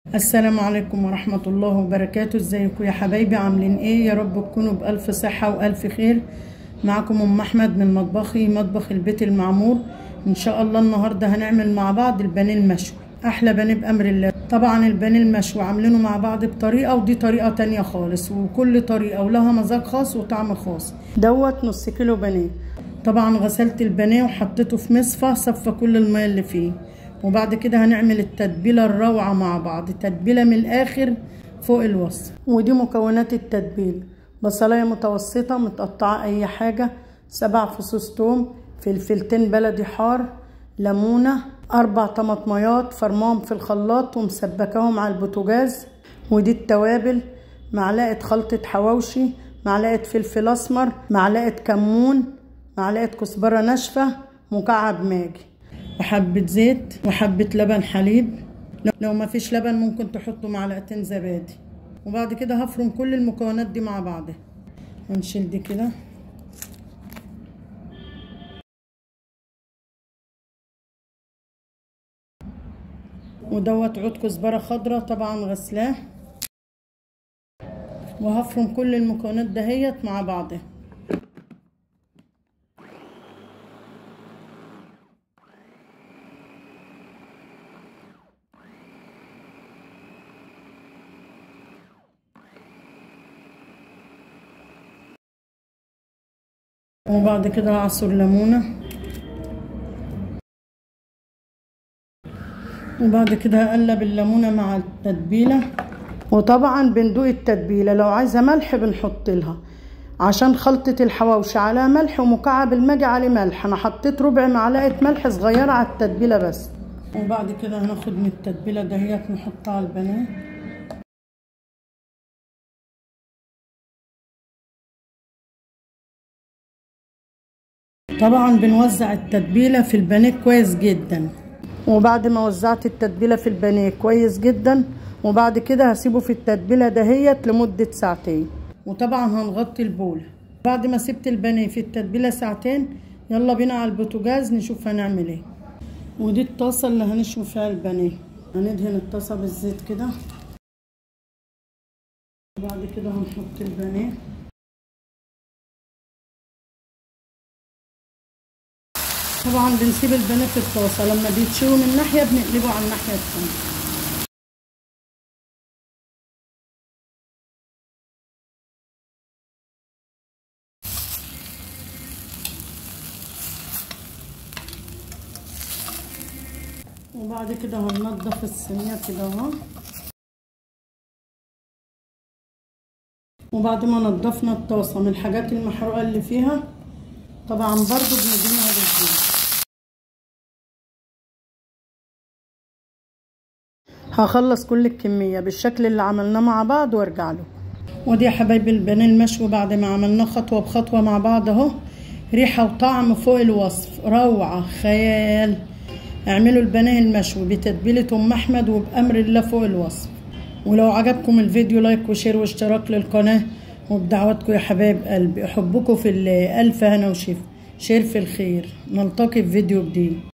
السلام عليكم ورحمة الله وبركاته ازيكم يا حبايبي عاملين ايه يا رب تكونوا بألف صحة وألف خير معكم ام احمد من مطبخي مطبخ البيت المعمور ان شاء الله النهاردة هنعمل مع بعض البانيه المشوي احلى بانيه بامر الله طبعا البانيه المشوي عاملينه مع بعض بطريقة ودي طريقة تانية خالص وكل طريقة ولها مذاق خاص وطعم خاص دوت نص كيلو بانيه طبعا غسلت البانيه وحطيته في مصفى صفى كل المية اللي فيه وبعد كده هنعمل التتبيلة الروعة مع بعض تتبيلة من الآخر فوق الوصف ودي مكونات التتبيل بصلاية متوسطة متقطعة أي حاجة سبع فصوص توم فلفلتين بلدي حار ليمونة أربع طماطميات فرماهم في الخلاط ومسبكاهم على البوتاجاز ودي التوابل معلقة خلطة حواوشي معلقة فلفل أسمر معلقة كمون معلقة كزبرة ناشفة مكعب ماجي وحبة زيت وحبة لبن حليب لو ما فيش لبن ممكن تحطوا معلقتين زبادي وبعد كده هفرم كل المكونات دي مع بعضها ونشيل دي كده ودوت عود كزبرة خضرة طبعا غسلاه وهفرم كل المكونات دهيت مع بعضها وبعد كده اعصر ليمونه وبعد كده اقلب الليمونه مع التتبيله وطبعا بندوق التتبيله لو عايزه ملح بنحط لها عشان خلطة الحواوشي على ملح ومكعب الماجي عليه ملح انا حطيت ربع معلقة ملح صغيرة على التتبيلة بس وبعد كده هناخد من التتبيلة دهيت نحطها على البانيه طبعا بنوزع التتبيلة في البانيه كويس جدا وبعد ما وزعت التتبيلة في البانيه كويس جدا وبعد كده هسيبه في التتبيلة دهيت لمدة ساعتين وطبعا هنغطي البول بعد ما سبت البانيه في التتبيلة ساعتين يلا بينا على البوتاجاز نشوف هنعمل ايه ودي الطاسة اللي هنشوي فيها البانيه هندهن الطاسة بالزيت كده وبعد كده هنحط البانيه طبعا بنسيب البانيه في الطاسه لما بيتشوي من ناحيه بنقلبه على الناحيه الثانيه وبعد كده هننضف الصينيه كده اهو وبعد ما نضفنا الطاسه من الحاجات المحروقه اللي فيها طبعا برضو بندهنها بالزيت هخلص كل الكمية بالشكل اللي عملناه مع بعض وارجع له ودي يا حبايبي البانيه المشوي بعد ما عملناه خطوة بخطوة مع بعض اهو ريحة وطعم فوق الوصف روعة خيال اعملوا البانيه المشوي بتتبيلة ام احمد وبأمر الله فوق الوصف ولو عجبكم الفيديو لايك وشير واشتراك للقناة وبدعواتكم يا حبايب قلبي احبكم في الالف هنا وشفا شير في الخير نلتقي في فيديو جديد